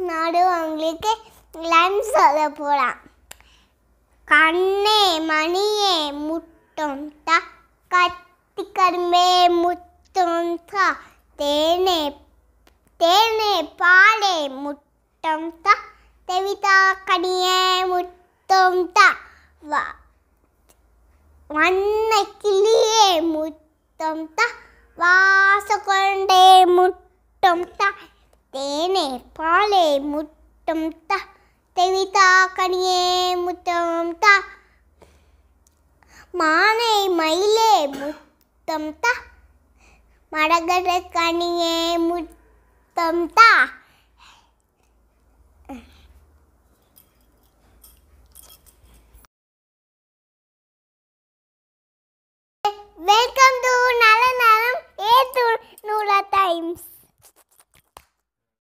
நடுவங்களுக்கு lunch சொல்ல போகலாம் கண்ணே மணியே முட்டம் தா கத்தி கரும்பே முத்தம் தா தேனே தேனே பாலே முட்டம் தா தெவிதா கனியே முத்தம் தா வா வண்ண கிளியே முத்தம் தா வாச கொண்டே முத்தம் தா தேனே பாலே முத்தம் தா தெவிதா கனியே முத்தம் தா மானை மயிலே முத்தம் தா மடகட கனியே முத்தம் தா வெல்கம் டு நல்ல நலம் ஏ நூலா டைம்ஸ்